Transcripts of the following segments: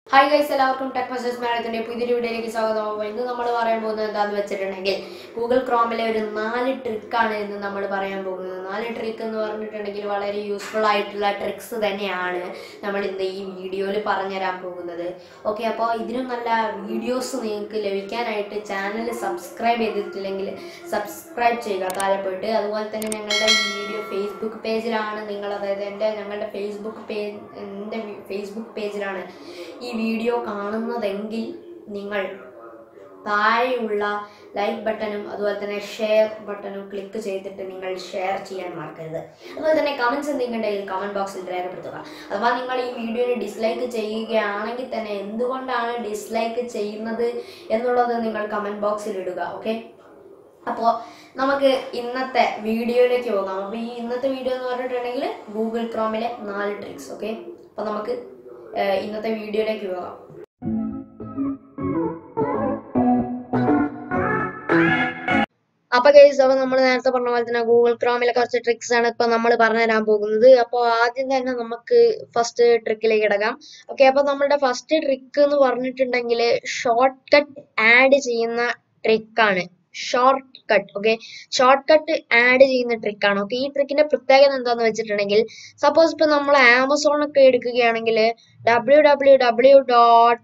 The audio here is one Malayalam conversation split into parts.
ഹായ് ഗൈസ് എല്ലാവർക്കും ടെക് മസേഴ്സ് മാഡത്തിന്റെ പുതിയൊരു വീഡിയോയിലേക്ക് സ്വാഗതം അപ്പോൾ ഇന്ന് നമ്മൾ പറയാൻ പോകുന്നത് എന്താന്ന് വെച്ചിട്ടുണ്ടെങ്കിൽ ഗൂഗിൾ ക്രോമിലെ ഒരു നാല് ട്രിക്കാണ് ഇന്ന് നമ്മൾ പറയാൻ പോകുന്നത് നാല് ട്രിക്ക് എന്ന് പറഞ്ഞിട്ടുണ്ടെങ്കിൽ വളരെ യൂസ്ഫുൾ ആയിട്ടുള്ള ട്രിക്സ് തന്നെയാണ് നമ്മൾ ഇന്ന് ഈ വീഡിയോയിൽ പറഞ്ഞുതരാൻ പോകുന്നത് ഓക്കെ അപ്പോൾ ഇതിനും നല്ല വീഡിയോസ് നിങ്ങൾക്ക് ലഭിക്കാനായിട്ട് ചാനൽ സബ്സ്ക്രൈബ് ചെയ്തിട്ടില്ലെങ്കിൽ സബ്സ്ക്രൈബ് ചെയ്യുക താഴെ പോയിട്ട് അതുപോലെ തന്നെ ഞങ്ങളുടെ ഈ വീഡിയോ ഫേസ്ബുക്ക് പേജിലാണ് നിങ്ങൾ അതായത് എൻ്റെ ഞങ്ങളുടെ ഫേസ്ബുക്ക് പേജ് എൻ്റെ ഫേസ്ബുക്ക് പേജിലാണ് ഈ വീഡിയോ കാണുന്നതെങ്കിൽ നിങ്ങൾ താഴെയുള്ള ലൈക്ക് ബട്ടണും അതുപോലെ തന്നെ ഷെയർ ബട്ടണും ക്ലിക്ക് ചെയ്തിട്ട് നിങ്ങൾ ഷെയർ ചെയ്യാൻ മറക്കരുത് അതുപോലെ തന്നെ കമൻസ് എന്തെങ്കിലും ഉണ്ടെങ്കിൽ കമൻറ്റ് ബോക്സിൽ രേഖപ്പെടുത്തുക അഥവാ നിങ്ങൾ ഈ വീഡിയോനെ ഡിസ്ലൈക്ക് ചെയ്യുകയാണെങ്കിൽ തന്നെ എന്തുകൊണ്ടാണ് ഡിസ്ലൈക്ക് ചെയ്യുന്നത് എന്നുള്ളത് നിങ്ങൾ കമൻറ്റ് ബോക്സിൽ ഇടുക ഓക്കെ അപ്പോൾ നമുക്ക് ഇന്നത്തെ വീഡിയോയിലേക്ക് പോകാം അപ്പോൾ ഈ ഇന്നത്തെ വീഡിയോ എന്ന് പറഞ്ഞിട്ടുണ്ടെങ്കിൽ ഗൂഗിൾ ക്രോമിലെ നാല് ട്രിക്സ് ഓക്കെ അപ്പോൾ നമുക്ക് ഏഹ്, ഇന്നത്തെ വീഡിയോയിലേക്ക് പോകാം അപ്പൊ കേസ് അപ്പൊ നമ്മൾ നേരത്തെ പറഞ്ഞ പോലെ തന്നെ ഗൂഗിൾ ക്രോമിലെ കുറച്ച് ട്രിക്സ് ആണ് ഇപ്പൊ നമ്മൾ പറഞ്ഞുതരാൻ പോകുന്നത് അപ്പോൾ ആദ്യം തന്നെ നമുക്ക് ഫസ്റ്റ് ട്രിക്കിലേക്ക് കിടക്കാം ഓക്കെ അപ്പൊ നമ്മുടെ ഫസ്റ്റ് ട്രിക്ക് എന്ന് പറഞ്ഞിട്ടുണ്ടെങ്കിൽ ഷോർട്ട് കട്ട് ആഡ് ചെയ്യുന്ന ട്രിക്കാണ് shortcut okay shortcut add ചെയ്യുന്ന ട്രിക്കാണ് ഓക്കെ ഈ ട്രിക്കിന്റെ പ്രത്യേകത എന്താന്ന് വെച്ചിട്ടുണ്ടെങ്കിൽ സപ്പോസ് ഇപ്പൊ നമ്മൾ ആമസോൺ ഒക്കെ എടുക്കുകയാണെങ്കിൽ W W W dot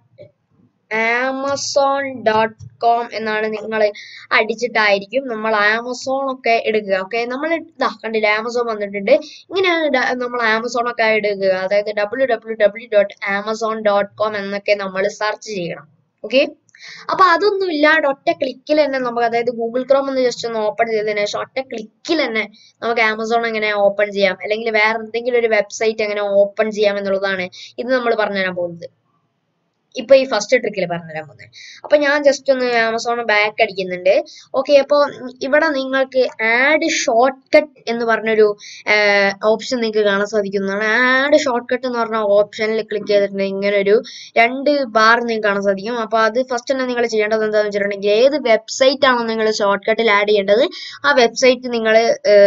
Amazon dot com എന്നാണ് നിങ്ങൾ അടിച്ചിട്ടായിരിക്കും നമ്മൾ ആമസോൺ ഒക്കെ എടുക്കുക ഓക്കെ നമ്മൾ ഇതാ കണ്ടില്ല ആമസോൺ വന്നിട്ടുണ്ട് ഇങ്ങനെയാണ് ഡ- നമ്മൾ ആമസോൺ ഒക്കെ എടുക്കുക അതായത് W W W dot Amazon dot com എന്നൊക്കെ നമ്മൾ സെർച്ച് ചെയ്യണം ഓക്കെ അപ്പൊ അതൊന്നും ഇല്ലാണ്ട് ഒറ്റ ക്ലിക്കിൽ തന്നെ നമുക്ക് അതായത് ഗൂഗിൾ ക്രോം ഒന്ന് ജസ്റ്റ് ഒന്ന് ഓപ്പൺ ചെയ്തതിനു ശേഷം ഒറ്റ ക്ലിക്കിൽ തന്നെ നമുക്ക് ആമസോൺ എങ്ങനെ ഓപ്പൺ ചെയ്യാം അല്ലെങ്കിൽ വേറെ എന്തെങ്കിലും ഒരു വെബ്സൈറ്റ് എങ്ങനെ ഓപ്പൺ ചെയ്യാം എന്നുള്ളതാണ് ഇത് നമ്മൾ പറഞ്ഞുതരാൻ പോകുന്നത് ഇപ്പൊ ഈ ഫസ്റ്റ് ട്രിക്കിൽ പറഞ്ഞുതരാൻ പോകുന്നത് അപ്പൊ ഞാൻ ജസ്റ്റ് ഒന്ന് ആമസോൺ ബാക്ക് അടിക്കുന്നുണ്ട് ഓക്കെ അപ്പൊ ഇവിടെ നിങ്ങൾക്ക് ആഡ് ഷോർട്ട് കട്ട് എന്ന് പറഞ്ഞൊരു ഓപ്ഷൻ നിങ്ങൾക്ക് കാണാൻ സാധിക്കുന്നതാണ് ആഡ് ഷോർട്ട് കട്ട് എന്ന് പറഞ്ഞ ഓപ്ഷനിൽ ക്ലിക്ക് ചെയ്തിട്ടുണ്ടെങ്കിൽ ഇങ്ങനെ ഒരു രണ്ട് ബാർ നിങ്ങൾക്ക് കാണാൻ സാധിക്കും അപ്പൊ അത് ഫസ്റ്റ് തന്നെ നിങ്ങൾ ചെയ്യേണ്ടത് എന്താണെന്ന് വെച്ചിട്ടുണ്ടെങ്കിൽ ഏത് വെബ്സൈറ്റ് ആണോ നിങ്ങൾ ഷോർട്ട് കട്ടിൽ ആഡ് ചെയ്യേണ്ടത് ആ വെബ്സൈറ്റ് നിങ്ങൾ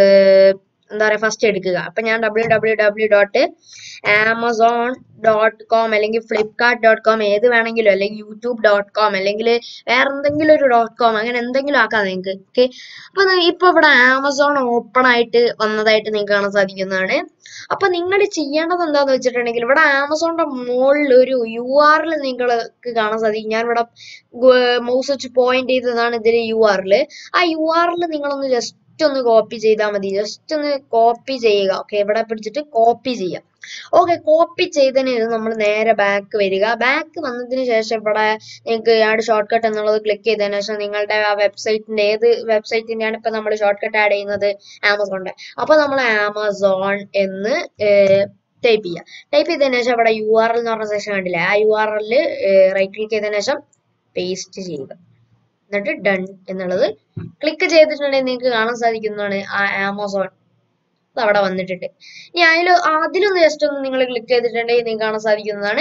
എന്താ പറയാ ഫസ്റ്റ് എടുക്കുക അപ്പൊ ഞാൻ W W W dot Amazon dot com അല്ലെങ്കിൽ ഫ്ലിപ്കാർട്ട് ഡോട്ട് കോം ഏത് വേണമെങ്കിലും അല്ലെങ്കിൽ യൂട്യൂബ് ഡോട്ട് കോം അല്ലെങ്കിൽ വേറെ എന്തെങ്കിലും ഒരു ഡോട്ട് കോം അങ്ങനെ എന്തെങ്കിലും ആക്കാം നിങ്ങൾക്ക് ഓക്കെ അപ്പൊ ന- ഇപ്പൊ ഇവിടെ ആമസോൺ ഓപ്പൺ ആയിട്ട് വന്നതായിട്ട് നിങ്ങൾക്ക് കാണാൻ സാധിക്കുന്നതാണ് അപ്പൊ നിങ്ങൾ ചെയ്യേണ്ടത് എന്താന്ന് വെച്ചിട്ടുണ്ടെങ്കിൽ ഇവിടെ ആമസോണിന്റെ മുകളിൽ ഒരു യു ആർ എൽ നിങ്ങൾക്ക് കാണാൻ സാധിക്കും ഞാൻ ഇവിടെ മൗസ് വെച്ച് പോയിന്റ് ചെയ്തതാണ് ഇതിൽ യു ആർ എൽ ആ യു ആർ എൽ നിങ്ങളൊന്ന് ജസ്റ്റ് ഒന്ന് കോപ്പി ചെയ്താൽ മതി ജസ്റ്റ് ഒന്ന് കോപ്പി ചെയ്യുക ഓക്കെ ഇവിടെ പിടിച്ചിട്ട് കോപ്പി ചെയ്യാം ഓക്കെ കോപ്പി ചെയ്തതിന് ശേഷം നമ്മൾ നേരെ ബാക്ക് വരിക ബാക്ക് വന്നതിന് ശേഷം ഇവിടെ നിങ്ങൾക്ക് ആഡ് ഷോർട്ട് കട്ട് എന്നുള്ളത് ക്ലിക്ക് ചെയ്തതിന് ശേഷം നിങ്ങളുടെ ആ വെബ്സൈറ്റിന്റെ ഏത് വെബ്സൈറ്റിന്റെയാണ് ഇപ്പൊ നമ്മൾ ഷോർട്ട് കട്ട് ആഡ് ചെയ്യുന്നത് ആമസോണിന്റെ അപ്പൊ നമ്മൾ ആമസോൺ എന്ന് ടൈപ്പ് ചെയ്യുക ടൈപ്പ് ചെയ്തതിന് ശേഷം ഇവിടെ യു ആർ എൽ എന്ന് പറഞ്ഞ സെക്ഷൻ കണ്ടില്ലേ ആ യു ആർ എല്ലിൽ റൈറ്റ് ക്ലിക്ക് ചെയ്തതിന് ശേഷം പേസ്റ്റ് ചെയ്യുക എന്നിട്ട് ഡൺ എന്നുള്ളത് ക്ലിക്ക് ചെയ്തിട്ടുണ്ടെങ്കിൽ നിങ്ങൾക്ക് കാണാൻ സാധിക്കുന്നതാണ് ആ ആമസോൺ അത് അവിടെ വന്നിട്ടുണ്ട് ഇനി അതിൽ അതിലൊന്ന് ജസ്റ്റ് ഒന്ന് നിങ്ങൾ ക്ലിക്ക് ചെയ്തിട്ടുണ്ടെങ്കിൽ നിങ്ങൾക്ക് കാണാൻ സാധിക്കുന്നതാണ്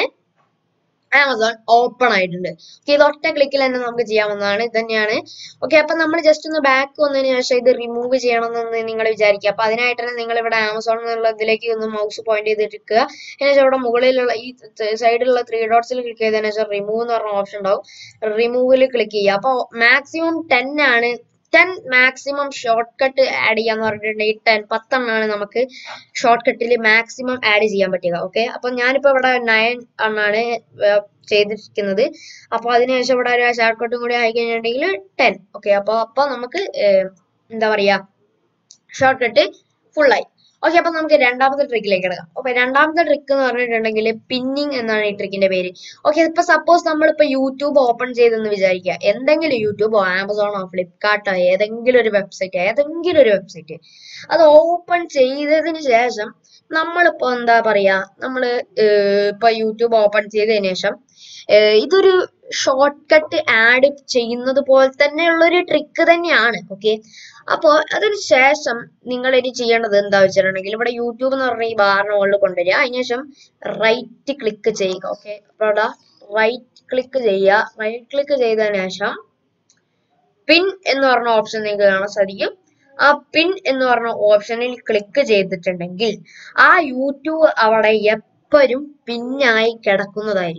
ആമസോൺ ഓപ്പൺ ആയിട്ടുണ്ട് ഓക്കെ ഇത് ഒറ്റ ക്ലിക്കിൽ തന്നെ നമുക്ക് ചെയ്യാവുന്നതാണ് ഇത് തന്നെയാണ് ഓക്കെ അപ്പൊ നമ്മൾ ജസ്റ്റ് ഒന്ന് ബാക്ക് വന്നതിന് ശേഷം ഇത് റിമൂവ് ചെയ്യണമെന്ന് നിങ്ങൾ വിചാരിക്കുക അപ്പൊ അതിനായിട്ട് തന്നെ നിങ്ങൾ ഇവിടെ ആമസോൺ എന്നുള്ള ഇതിലേക്ക് ഒന്ന് മൗസ് പോയിന്റ് ചെയ്തിരിക്കുക അതിനുശേഷം ഇവിടെ മുകളിലുള്ള ഈ സൈഡിലുള്ള ത്രീ ഡോട്ട്സിൽ ക്ലിക്ക് ചെയ്തതിനു ശേഷം റിമൂവ് എന്ന് പറഞ്ഞ ഓപ്ഷൻ ഉണ്ടാവും റിമൂവിൽ ക്ലിക്ക് ചെയ്യുക അപ്പോൾ മാക്സിമം ടെൻ ആണ് ten maximum shortcut add ചെയ്യാന്ന് പറഞ്ഞിട്ടുണ്ടെങ്കിൽ ടെൻ പത്തെണ്ണാണ് നമുക്ക് ഷോർട്ട് കട്ടിൽ മാക്സിമം ആഡ് ചെയ്യാൻ പറ്റുക ഓക്കെ അപ്പൊ ഞാനിപ്പോ ഇവിടെ നയൻ എണ്ണാണ് ഏർ ചെയ്തിരിക്കുന്നത് അപ്പൊ അതിനുശേഷം ഇവിടെ ഒരു ഷോർട്ട് കട്ടും കൂടി ആയി കഴിഞ്ഞിട്ടുണ്ടെങ്കിൽ ടെൻ ഓക്കെ അപ്പൊ അപ്പൊ നമുക്ക് ഏർ എന്താ പറയാ ഷോർട്ട് കട്ട് ഫുള്ളായി ഓക്കെ അപ്പൊ നമുക്ക് രണ്ടാമത്തെ ട്രിക്കിലേക്ക് കിടക്കാം ഓക്കെ രണ്ടാമത്തെ ട്രിക്ക് എന്ന് പറഞ്ഞിട്ടുണ്ടെങ്കിൽ പിന്നിങ് എന്നാണ് ഈ ട്രിക്കിന്റെ പേര് ഓക്കെ ഇപ്പൊ സപ്പോസ് നമ്മളിപ്പോ യൂട്യൂബ് ഓപ്പൺ ചെയ്തെന്ന് വിചാരിക്കുക എന്തെങ്കിലും യൂട്യൂബോ ആമസോണോ ഫ്ലിപ്കാർട്ടോ ഏതെങ്കിലും ഒരു വെബ്സൈറ്റ് ഏതെങ്കിലും ഒരു വെബ്സൈറ്റ് അത് ഓപ്പൺ ചെയ്തതിന് ശേഷം നമ്മളിപ്പോ എന്താ പറയാ നമ്മള് ഏർ ഇപ്പൊ യൂട്യൂബ് ഓപ്പൺ ചെയ്തതിന് ശേഷം ഏർ ഇതൊരു ഷോർട്ട് കട്ട് ആഡ് ചെയ്യുന്നത് പോലെ തന്നെയുള്ള ഒരു ട്രിക്ക് തന്നെയാണ് ഓക്കെ അപ്പോൾ അതിന് ശേഷം നിങ്ങൾ ഇനി ചെയ്യേണ്ടത് എന്താ വെച്ചിട്ടുണ്ടെങ്കിൽ ഇവിടെ യൂട്യൂബ് എന്ന് പറഞ്ഞ ഈ ബാറിന് മുകളിൽ കൊണ്ടുവരിക അതിനുശേഷം റൈറ്റ് ക്ലിക്ക് ചെയ്യുക ഓക്കെ അപ്പോൾ അവിടെ റൈറ്റ് ക്ലിക്ക് ചെയ്യുക റൈറ്റ് ക്ലിക്ക് ചെയ്തതിന് ശേഷം പിൻ എന്ന് പറഞ്ഞ ഓപ്ഷൻ നിങ്ങൾക്ക് കാണാൻ സാധിക്കും ആ പിൻ എന്ന് പറഞ്ഞ ഓപ്ഷനിൽ ക്ലിക്ക് ചെയ്തിട്ടുണ്ടെങ്കിൽ ആ യൂട്യൂബ് അവിടെ എപ്പോഴും പിന്നായി കിടക്കുന്നതായിരിക്കും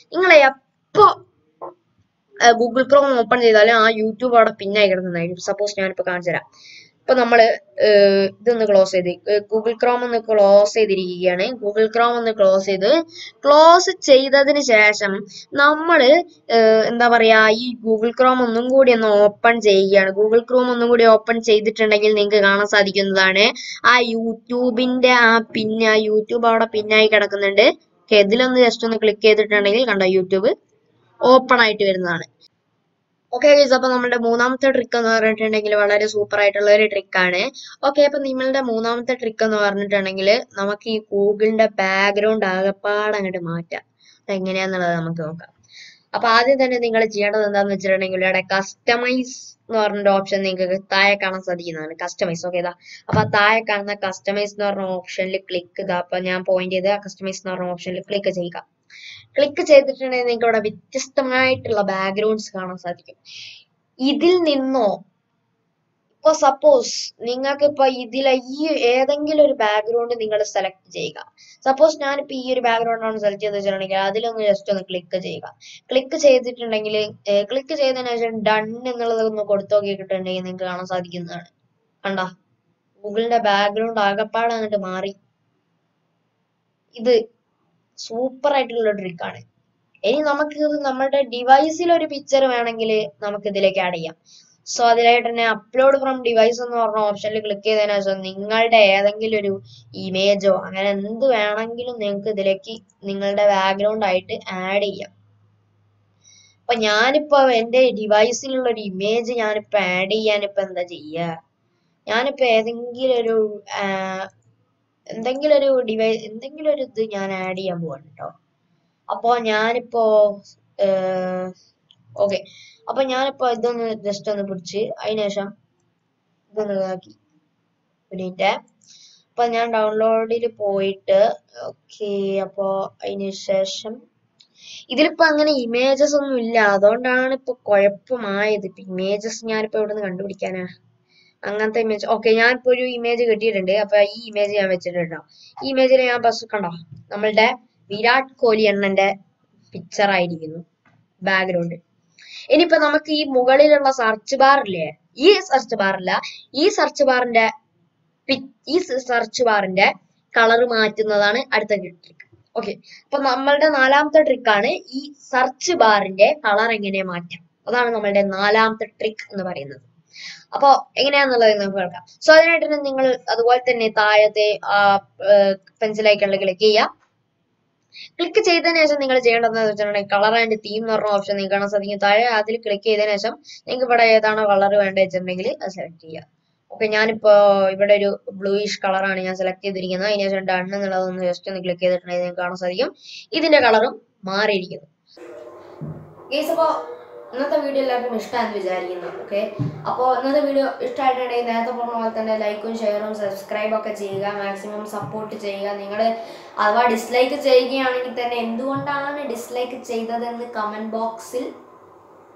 നിങ്ങൾ എപ്പോ ഗൂഗിൾ ക്രോം ഓപ്പൺ ചെയ്താലും ആ യൂട്യൂബ് അവിടെ പിന്നായി കിടക്കുന്നതായിരിക്കും സപ്പോസ് ഞാനിപ്പോ കാണിച്ചു തരാം ഇപ്പൊ നമ്മള് ഏഹ് ഇതൊന്ന് ക്ലോസ് ചെയ്ത് ഗൂഗിൾ ക്രോം ഒന്ന് ക്ലോസ് ചെയ്തിരിക്കുകയാണ് ഗൂഗിൾ ക്രോം ഒന്ന് ക്ലോസ് ചെയ്ത് ക്ലോസ് ചെയ്തതിന് ശേഷം നമ്മള് ഏഹ് എന്താ പറയാ ഈ ഗൂഗിൾ ക്രോം ഒന്നും കൂടി ഒന്ന് ഓപ്പൺ ചെയ്യുകയാണ് ഗൂഗിൾ ക്രോം ഒന്നും കൂടി ഓപ്പൺ ചെയ്തിട്ടുണ്ടെങ്കിൽ നിങ്ങൾക്ക് കാണാൻ സാധിക്കുന്നതാണ് ആ യൂട്യൂബിന്റെ ആ പിന്നെ ആ യൂട്യൂബ് അവിടെ പിന്നായി കിടക്കുന്നുണ്ട് Okay, ഇതിലൊന്ന് ജസ്റ്റ് ഒന്ന് ക്ലിക്ക് ചെയ്തിട്ടുണ്ടെങ്കിൽ കണ്ടോ യൂട്യൂബ് ഓപ്പൺ ആയിട്ട് വരുന്നതാണ് ഓക്കെ ഗൈസ് അപ്പൊ നമ്മുടെ മൂന്നാമത്തെ ട്രിക്ക് എന്ന് പറഞ്ഞിട്ടുണ്ടെങ്കിൽ വളരെ സൂപ്പർ ആയിട്ടുള്ള ഒരു ട്രിക്കാണ് ഓക്കെ അപ്പൊ നിങ്ങളുടെ മൂന്നാമത്തെ ട്രിക്ക് എന്ന് പറഞ്ഞിട്ടുണ്ടെങ്കിൽ നമുക്ക് ഈ ഗൂഗിളിന്റെ ബാക്ക്ഗ്രൗണ്ട് ആകെപ്പാടെ അങ്ങോട്ട് മാറ്റാം എങ്ങനെയാന്നുള്ളത് നമുക്ക് നോക്കാം അപ്പൊ ആദ്യം തന്നെ നിങ്ങൾ ചെയ്യേണ്ടത് എന്താന്ന് വെച്ചിട്ടുണ്ടെങ്കിൽ ഇവിടെ കസ്റ്റമൈസ് എന്ന് പറഞ്ഞൊരു ഓപ്ഷൻ നിങ്ങൾക്ക് താഴെ കാണാൻ സാധിക്കുന്നതാണ് കസ്റ്റമൈസ് ഓക്കെ ഇതാ അപ്പൊ ആ താഴെ കാണുന്ന കസ്റ്റമൈസ് എന്ന് പറഞ്ഞ ഓപ്ഷനിൽ ക്ലിക്ക് ഇതാ അപ്പൊ ഞാൻ പോയിന്റ് ചെയ്ത് ആ കസ്റ്റമൈസ് എന്ന് പറഞ്ഞ ഓപ്ഷനിൽ ക്ലിക്ക് ചെയ്യുക ക്ലിക്ക് ചെയ്തിട്ടുണ്ടെങ്കിൽ നിങ്ങൾക്ക് ഇവിടെ വ്യത്യസ്തമായിട്ടുള്ള ബാക്ക്ഗ്രൗണ്ട്സ് കാണാൻ സാധിക്കും ഇതിൽ നിന്നോ ഇപ്പൊ സപ്പോസ് നിങ്ങൾക്ക് ഇപ്പൊ ഇതിലെ ഈ ഏതെങ്കിലും ഒരു ബാക്ക്ഗ്രൗണ്ട് നിങ്ങൾ സെലക്ട് ചെയ്യുക സപ്പോസ് ഞാനിപ്പോ ഈ ഒരു ബാക്ക്ഗ്രൗണ്ട് ആണ് സെലക്ട് ചെയ്ത് വെച്ചിട്ടുണ്ടെങ്കിൽ അതിലൊന്ന് ജസ്റ്റ് ഒന്ന് ക്ലിക്ക് ചെയ്യുക ക്ലിക്ക് ചെയ്തിട്ടുണ്ടെങ്കിൽ ക്ലിക്ക് ചെയ്തതിനു ശേഷം ഡൺ എന്നുള്ളത് ഒന്ന് കൊടുത്തു നോക്കിയിട്ടുണ്ടെങ്കിൽ നിങ്ങൾക്ക് കാണാൻ സാധിക്കുന്നതാണ് കണ്ട ഗൂഗിളിന്റെ ബാക്ക്ഗ്രൗണ്ട് ആകപ്പാടെ അങ്ങോട്ട് മാറി ഇത് സൂപ്പർ ആയിട്ടുള്ള ട്രിക്കാണ് ഇനി നമുക്ക് ഇത് നമ്മുടെ ഡിവൈസിൽ ഒരു പിക്ചർ വേണമെങ്കിൽ നമുക്ക് ഇതിലേക്ക് ആഡ് ചെയ്യാം സോ അതിലായിട്ട് തന്നെ അപ്ലോഡ് ഫ്രം ഡിവൈസ് എന്ന് പറഞ്ഞ ഓപ്ഷനിൽ ക്ലിക്ക് ചെയ്തതിനു ശേഷം നിങ്ങളുടെ ഏതെങ്കിലും ഒരു ഇമേജോ അങ്ങനെ എന്ത് വേണമെങ്കിലും നിങ്ങൾക്ക് ഇതിലേക്ക് നിങ്ങളുടെ ബാക്ക്ഗ്രൗണ്ട് ആയിട്ട് ആഡ് ചെയ്യാം അപ്പൊ ഞാനിപ്പോ എന്റെ ഡിവൈസിലുള്ള ഒരു ഇമേജ് ഞാനിപ്പോ ആഡ് ചെയ്യാൻ ഇപ്പൊ എന്താ ചെയ്യുക ഞാനിപ്പോ ഏതെങ്കിലും ഒരു ആഹ് എന്തെങ്കിലും ഒരു ഡിവൈസ് എന്തെങ്കിലും ഒരു ഇത് ഞാൻ ആഡ് ചെയ്യാൻ പോവാണ് കേട്ടോ അപ്പോ ഞാനിപ്പോ ഓക്കെ അപ്പൊ ഞാനിപ്പോ ഇതൊന്ന് ജസ്റ്റ് ഒന്ന് പിടിച്ച് അതിനുശേഷം ഇതൊന്ന് ഇതാക്കി ഒരു മിനിറ്റ് അപ്പൊ ഞാൻ ഡൗൺലോഡിൽ പോയിട്ട് ഓക്കെ അപ്പോ അതിന് ശേഷം ഇതിലിപ്പോ അങ്ങനെ ഇമേജസ് ഒന്നും ഇല്ല അതുകൊണ്ടാണ് ഇപ്പൊ കുഴപ്പമായത് ഇപ്പൊ ഇമേജസ് ഞാനിപ്പോ എവിടെ നിന്ന് കണ്ടുപിടിക്കാനാ അങ്ങനത്തെ ഇമേജ് ഓക്കെ ഞാനിപ്പോ ഒരു ഇമേജ് കിട്ടിയിട്ടുണ്ട് അപ്പൊ ഈ ഇമേജ് ഞാൻ വെച്ചിട്ടുണ്ടോ ഈ ഇമേജിൽ ഞാൻ ബസ് കണ്ടോ നമ്മളുടെ വിരാട് കോഹ്ലി എണ്ണന്റെ പിക്ചർ ആയിരിക്കുന്നു ബാക്ക്ഗ്രൗണ്ട് ഇനിയിപ്പോ നമുക്ക് ഈ മുകളിലുള്ള സെർച്ച് ബാറില്ലേ ഈ സെർച്ച് ബാറില്ല ഈ സെർച്ച് ബാറിന്റെ ഈ സെർച്ച് ബാറിന്റെ കളർ മാറ്റുന്നതാണ് അടുത്ത ട്രിക്ക് ഓക്കെ അപ്പൊ നമ്മളുടെ നാലാമത്തെ ട്രിക്കാണ് ഈ സെർച്ച് ബാറിന്റെ കളർ എങ്ങനെ മാറ്റാം അതാണ് നമ്മളുടെ നാലാമത്തെ ട്രിക്ക് എന്ന് പറയുന്നത് അപ്പൊ എങ്ങനെയാന്നുള്ളത് നമുക്ക് കേൾക്കാം സോ അതിനായിട്ട് തന്നെ നിങ്ങൾ അതുപോലെ തന്നെ താഴത്തെ ആ പെൻസിൽ ഐക്കണിൽ ക്ലിക്ക് ചെയ്യുക ക്ലിക്ക് ചെയ്തതിനു ശേഷം നിങ്ങൾ ചെയ്യേണ്ടതെന്ന് വെച്ചിട്ടുണ്ടെങ്കിൽ കളർ ആൻഡ് തീം എന്ന് പറഞ്ഞ ഓപ്ഷൻ നിങ്ങൾക്ക് കാണാൻ സാധിക്കും താഴെ അതിൽ ക്ലിക്ക് ചെയ്തതിനു ശേഷം നിങ്ങൾക്ക് ഇവിടെ ഏതാണോ കളർ വേണ്ടത് വെച്ചിട്ടുണ്ടെങ്കിൽ അത് സെലക്ട് ചെയ്യുക ഓക്കെ ഞാനിപ്പോ ഇവിടെ ഒരു ബ്ലൂയിഷ് കളറാണ് ഞാൻ സെലക്ട് ചെയ്തിരിക്കുന്നത് അതിന് ശേഷം ഡൺ എന്നുള്ളതൊന്ന് ജസ്റ്റ് ഒന്ന് ക്ലിക്ക് ചെയ്തിട്ടുണ്ടെങ്കിൽ നിങ്ങൾക്ക് കാണാൻ സാധിക്കും ഇതിന്റെ കളറും മാറിയിരിക്കുന്നു ഗേസ് അപ്പോൾ ഇന്നത്തെ വീഡിയോ എല്ലാവർക്കും ഇഷ്ടമാണെന്ന് വിചാരിക്കുന്നു ഓക്കെ അപ്പോൾ ഇന്നത്തെ വീഡിയോ ഇഷ്ടമായിട്ടുണ്ടെങ്കിൽ നേരത്തെ പറഞ്ഞ പോലെ തന്നെ ലൈക്കും ഷെയറും സബ്സ്ക്രൈബും ഒക്കെ ചെയ്യുക മാക്സിമം സപ്പോർട്ട് ചെയ്യുക നിങ്ങൾ അഥവാ ഡിസ്ലൈക്ക് ചെയ്യുകയാണെങ്കിൽ തന്നെ എന്തുകൊണ്ടാണ് ഡിസ്ലൈക്ക് ചെയ്തതെന്ന് കമൻറ്റ് ബോക്സിൽ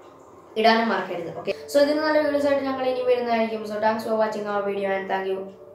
ഇടാനും മറക്കരുത് ഓക്കെ സോ ഇതിന് നല്ല വീഡിയോസ് ആയിട്ട് ഞങ്ങൾ ഇനി വരുന്നതായിരിക്കും so thanks for watching our video and thank U